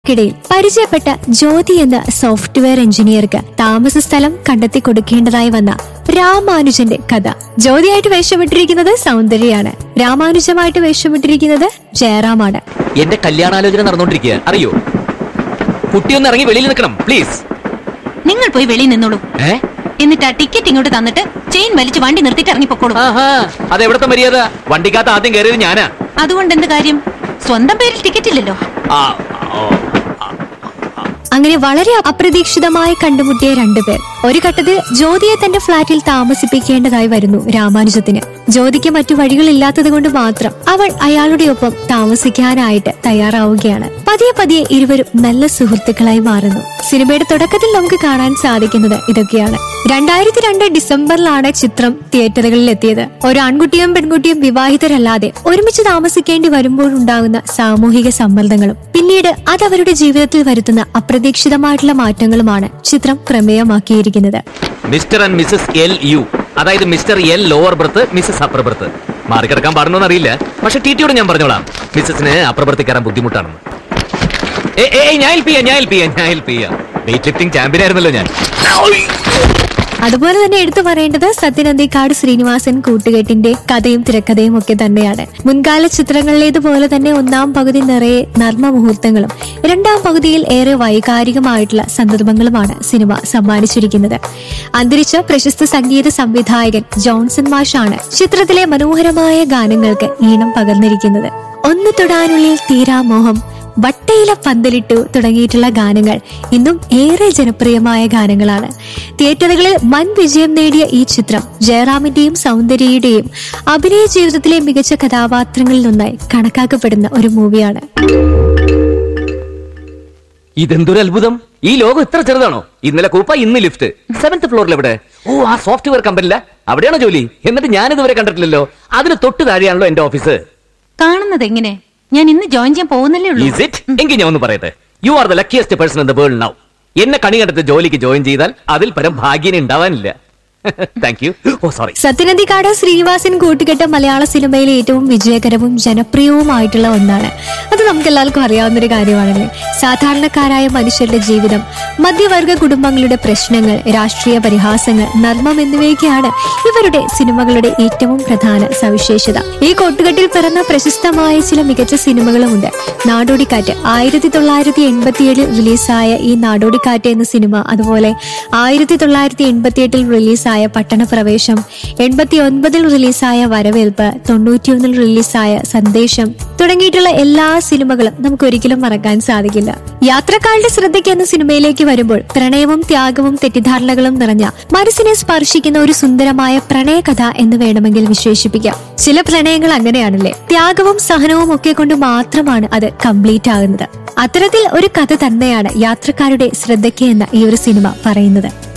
ക്കിടയിൽ പരിചയപ്പെട്ട ജ്യോതി എന്ന സോഫ്റ്റ്വെയർ എഞ്ചിനീയർക്ക് താമസ സ്ഥലം കണ്ടെത്തി കൊടുക്കേണ്ടതായി വന്ന രാമാനുജന്റെ കഥ ജ്യോതിയായിട്ട് വേഷമിട്ടിരിക്കുന്നത് സൗന്ദര്യയാണ് രാമാനുജമായിട്ട് വേഷമിട്ടിരിക്കുന്നത് ജയറാമാണ് എന്റെ കല്യാണാലോചന നടന്നുകൊണ്ടിരിക്കുക അറിയോ കുട്ടിയൊന്ന് ഇറങ്ങി വെളിയിൽ നിൽക്കണം പ്ലീസ് നിങ്ങൾ പോയി വെളിയിൽ നിന്നോളൂ ഏ എന്നിട്ട് ആ ടിക്കറ്റ് ഇങ്ങോട്ട് തന്നിട്ട് ചെയിൻ വലിച്ച് വണ്ടി നിർത്തിയിട്ട് ഇറങ്ങിപ്പോക്കോളൂ ആഹാ അത് എവിടത്തെ മര്യാദ വണ്ടിക്കകത്ത് ആദ്യം കയറിയത് ഞാനാ അതുകൊണ്ട് എന്ത് കാര്യം സ്വന്തം പേരിൽ ടിക്കറ്റ് ഇല്ലല്ലോ ആ, ഓ, അങ്ങനെ വളരെ അപ്രതീക്ഷിതമായി കണ്ടുമുട്ടിയ രണ്ടുപേർ ഒരു ഘട്ടത്തിൽ ജ്യോതിയെ തന്റെ ഫ്ളാറ്റിൽ താമസിപ്പിക്കേണ്ടതായി വരുന്നു രാമാനുജത്തിന് ജ്യോതിക്ക് മറ്റു വഴികളില്ലാത്തത് കൊണ്ട് മാത്രം അവൾ അയാളുടെ ഒപ്പം താമസിക്കാനായിട്ട് തയ്യാറാവുകയാണ് പതിയെ പതിയെ ഇരുവരും നല്ല സുഹൃത്തുക്കളായി മാറുന്നു സിനിമയുടെ തുടക്കത്തിൽ നമുക്ക് കാണാൻ സാധിക്കുന്നത് ഇതൊക്കെയാണ് രണ്ടായിരത്തി രണ്ട് ഡിസംബറിലാണ് ചിത്രം തിയേറ്ററുകളിൽ എത്തിയത് ഒരു ആൺകുട്ടിയും പെൺകുട്ടിയും വിവാഹിതരല്ലാതെ ഒരുമിച്ച് താമസിക്കേണ്ടി വരുമ്പോഴുണ്ടാകുന്ന സാമൂഹിക സമ്മർദ്ദങ്ങളും പിന്നീട് അത് അവരുടെ ജീവിതത്തിൽ വരുത്തുന്ന അപ്രതീക്ഷിതമായിട്ടുള്ള മാറ്റങ്ങളുമാണ് ചിത്രം പ്രമേയമാക്കിയിരിക്കുന്നത് Mr and Mrs L U അതായത് Mr L lower berth Mrs upper berth മാറിക്കിടക്കാൻ പാടുന്നോന്ന് അറിയില്ല പക്ഷെ ടി ടിയോട് ഞാൻ പറഞ്ഞോളാം മിസ്സസിന് അപ്പർ ബർത്തിൽ കയറാൻ ബുദ്ധിമുട്ടാണെന്ന് ഏ ഏ ഞാൻ ഹെൽപ്പ് ചെയ്യാം ഞാൻ ഹെൽപ്പ് ചെയ്യാം ഞാൻ ഹെൽപ്പ് ചെയ്യാം വെയിറ്റ് ലിഫ്റ്റിംഗ് ചാമ്പ്യൻ ആയിരുന്നല്ലോ ഞാൻ അതുപോലെ തന്നെ എടുത്തു പറയേണ്ടത് സത്യനന്ദിക്കാട് ശ്രീനിവാസൻ കൂട്ടുകെട്ടിന്റെ കഥയും തിരക്കഥയും ഒക്കെ തന്നെയാണ് മുൻകാല ചിത്രങ്ങളിലേതുപോലെ തന്നെ ഒന്നാം പകുതി നിറയെ നർമ്മ മുഹൂർത്തങ്ങളും രണ്ടാം പകുതിയിൽ ഏറെ വൈകാരികമായിട്ടുള്ള സന്ദർഭങ്ങളുമാണ് സിനിമ സമ്മാനിച്ചിരിക്കുന്നത് അന്തരിച്ച പ്രശസ്ത സംഗീത സംവിധായകൻ ജോൺസൺ മാഷാണ് ചിത്രത്തിലെ മനോഹരമായ ഗാനങ്ങൾക്ക് ഈണം പകർന്നിരിക്കുന്നത് ഒന്ന് തൊടാനുള്ളിൽ തീരാമോഹം വട്ടയില പന്തലിട്ടു തുടങ്ങിയിട്ടുള്ള ഗാനങ്ങൾ ഇന്നും ഏറെ ജനപ്രിയമായ ഗാനങ്ങളാണ് തിയേറ്ററുകളിൽ വൻ വിജയം നേടിയ ഈ ചിത്രം ജയറാമിന്റെയും സൗന്ദര്യയുടെയും അഭിനയ ജീവിതത്തിലെ മികച്ച കഥാപാത്രങ്ങളിൽ ഒന്നായി കണക്കാക്കപ്പെടുന്ന ഒരു മൂവിയാണ് ഇതെന്തൊരു അത്ഭുതം ഈ ലോകം ഇത്ര ചെറുതാണോ ഇന്നലെ കൂപ്പ ഇന്ന് ലിഫ്റ്റ് സെവന്ത് ഫ്ലോറിൽ എവിടെ ഓ ആ സോഫ്റ്റ്വെയർ കമ്പനിയില അവിടെയാണോ ജോലി എന്നിട്ട് ഞാൻ ഇതുവരെ കണ്ടിട്ടില്ലല്ലോ അതിന് തൊട്ട് താഴെയാണല്ലോ എന്റെ ഓഫീസ് കാണുന്നത് എങ്ങനെ ഞാൻ ഇന്ന് ജോയിൻ ചെയ്യാൻ പോകുന്നല്ലേ ഉള്ളൂ ഈസ് ഇറ്റ് എങ്കിൽ ഞാൻ ഒന്ന് പറയട്ടെ you are the luckiest person in the world now എന്നെ കണി കണ്ടെത്ത് ജോലിക്ക് ജോയിൻ ചെയ്താൽ അതിൽ പരം ഭാഗ്യന് ഉണ്ടാവാനില്ല thank you oh sorry Sathyan Anthikad Sreenivasan കൂട്ടുകെട്ട മലയാള സിനിമയിലെ ഏറ്റവും വിജയകരവും ജനപ്രിയവുമായിട്ടുള്ള ഒന്നാണ് അത് നമുക്ക് എല്ലാവർക്കും അറിയാവുന്ന ഒരു കാര്യമാണല്ലേ സാധാരണക്കാരായ മനുഷ്യരുടെ ജീവിതം മധ്യവർഗ കുടുംബങ്ങളുടെ പ്രശ്നങ്ങൾ രാഷ്ട്രീയ പരിഹാസങ്ങൾ നർമ്മം എന്നിവയൊക്കെയാണ് ഇവരുടെ സിനിമകളുടെ ഏറ്റവും പ്രധാന സവിശേഷത ഈ കൂട്ടുകെട്ടിൽ പിറന്ന പ്രശസ്തമായ ചില മികച്ച സിനിമകളുമുണ്ട് നാടോടിക്കാറ്റ് ആയിരത്തി തൊള്ളായിരത്തി എൺപത്തിയേഴിൽ റിലീസായ ഈ നാടോടിക്കാറ്റ് എന്ന സിനിമ അതുപോലെ ആയിരത്തി തൊള്ളായിരത്തി എൺപത്തിയെട്ടിൽ റിലീസായ പട്ടണപ്രവേശം എൺപത്തി ഒൻപതിൽ റിലീസായ വരവേൽപ്പ് തൊണ്ണൂറ്റിയൊന്നിൽ റിലീസായ സന്ദേശം തുടങ്ങിയിട്ടുള്ള എല്ലാ സിനിമകളും നമുക്ക് ഒരിക്കലും മറക്കാൻ സാധിക്കില്ല യാത്രക്കാരുടെ ശ്രദ്ധയ്ക്ക് എന്ന സിനിമയിലേക്ക് വരുമ്പോൾ പ്രണയവും ത്യാഗവും തെറ്റിദ്ധാരണകളും നിറഞ്ഞ മനസ്സിനെ സ്പർശിക്കുന്ന ഒരു സുന്ദരമായ പ്രണയകഥ എന്ന് വേണമെങ്കിൽ വിശേഷിപ്പിക്കാം ചില പ്രണയങ്ങൾ അങ്ങനെയാണല്ലേ ത്യാഗവും സഹനവും ഒക്കെ കൊണ്ട് മാത്രമാണ് അത് കംപ്ലീറ്റ് ആകുന്നത് അത്തരത്തിൽ ഒരു കഥ തന്നെയാണ് യാത്രക്കാരുടെ ശ്രദ്ധയ്ക്ക് എന്ന ഈ ഒരു സിനിമ പറയുന്നത്